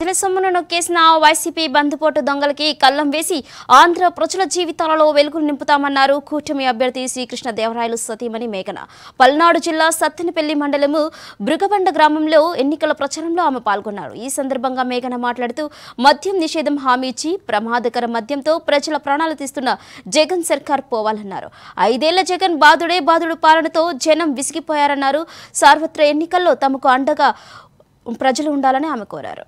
ప్రజల సొమ్మును నొక్కేసిన వైసీపీ బందుపోటు దొంగలకి కల్లం వేసి ఆంధ్ర ప్రజల జీవితాలలో వెలుగులు నింపుతామన్నారు కూటమి అభ్యర్థి శ్రీకృష్ణ దేవరాయలు సతీమణి మేఘన పల్నాడు జిల్లా సత్తెనపల్లి మండలము బృగబండ గ్రామంలో ఎన్నికల ప్రచారంలో ఆమె పాల్గొన్నారు ఈ సందర్భంగా మేఘన మాట్లాడుతూ మద్యం నిషేధం హామీ ఇచ్చి ప్రమాదకర మద్యంతో ప్రజల ప్రాణాలు తీస్తున్న జగన్ సర్కార్ పోవాలన్నారు ఐదేళ్ల జగన్ బాదుడే బాదుడు పాలనతో జనం విసిగిపోయారన్నారు సార్వత్ర ఎన్నికల్లో తమకు అండగా ప్రజలు ఉండాలని ఆమె కోరారు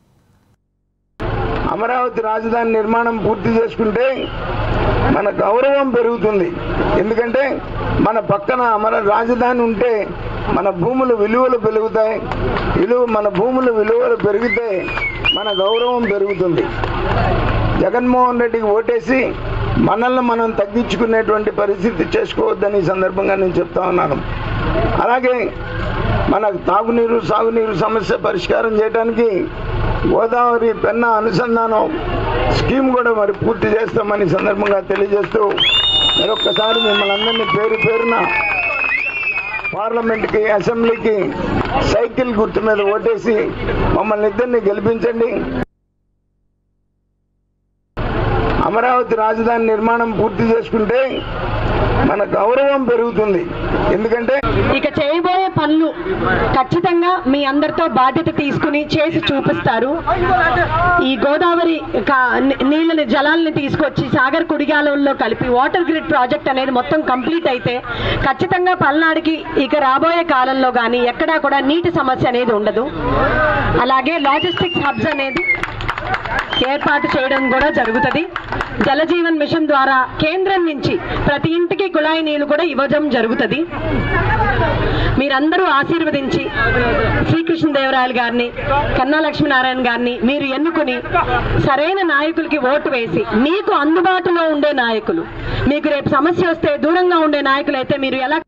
అమరావతి రాజధాని నిర్మాణం పూర్తి చేసుకుంటే మన గౌరవం పెరుగుతుంది ఎందుకంటే మన పక్కన అమర రాజధాని ఉంటే మన భూముల విలువలు పెరుగుతాయి విలువ మన భూముల విలువలు పెరిగితే మన గౌరవం పెరుగుతుంది జగన్మోహన్ రెడ్డికి ఓటేసి మనల్ని మనం తగ్గించుకునేటువంటి పరిస్థితి చేసుకోవద్దని ఈ సందర్భంగా నేను చెప్తా ఉన్నాను అలాగే మన తాగునీరు సాగునీరు సమస్య పరిష్కారం చేయడానికి గోదావరి పెన్నా అనుసంధానం స్కీమ్ కూడా మరి పూర్తి చేస్తామని ఈ సందర్భంగా తెలియజేస్తూ మరొక్కసారి మిమ్మల్ని అందరినీ పేరు పేరున పార్లమెంట్కి అసెంబ్లీకి సైకిల్ గుర్తు మీద ఓటేసి మమ్మల్ని ఇద్దరిని గెలిపించండి అమరావతి రాజధాని నిర్మాణం పూర్తి చేసుకుంటే మన గౌరవం పెరుగుతుంది ఎందుకంటే ఇక చేయబోయే పనులు ఖచ్చితంగా మీ అందరితో బాధ్యత తీసుకుని చేసి చూపిస్తారు ఈ గోదావరి క- ని- నీళ్ళని జలాల్ని తీసుకొచ్చి సాగర్ కుడిగాలంలో కలిపి వాటర్ గ్రిడ్ ప్రాజెక్ట్ అనేది మొత్తం కంప్లీట్ అయితే ఖచ్చితంగా పల్నాడుకి ఇక రాబోయే కాలంలో కానీ ఎక్కడా కూడా నీటి సమస్య అనేది ఉండదు అలాగే లాజిస్టిక్స్ హబ్స్ అనేది ఏర్పాటు చేయడం కూడా జరుగుతుంది జలజీవన్ మిషన్ ద్వారా కేంద్రం నుంచి ప్రతి ఇంటికి కుళాయి నీళ్లు కూడా ఇవ్వడం జరుగుతుంది మీరందరూ ఆశీర్వదించి శ్రీకృష్ణదేవరాయలు గారిని కన్నా లక్ష్మీనారాయణ గారిని మీరు ఎన్నుకుని సరైన నాయకులకి ఓటు వేసి మీకు అందుబాటులో ఉండే నాయకులు మీకు రేపు సమస్య వస్తే దూరంగా ఉండే నాయకులు అయితే మీరు ఎలా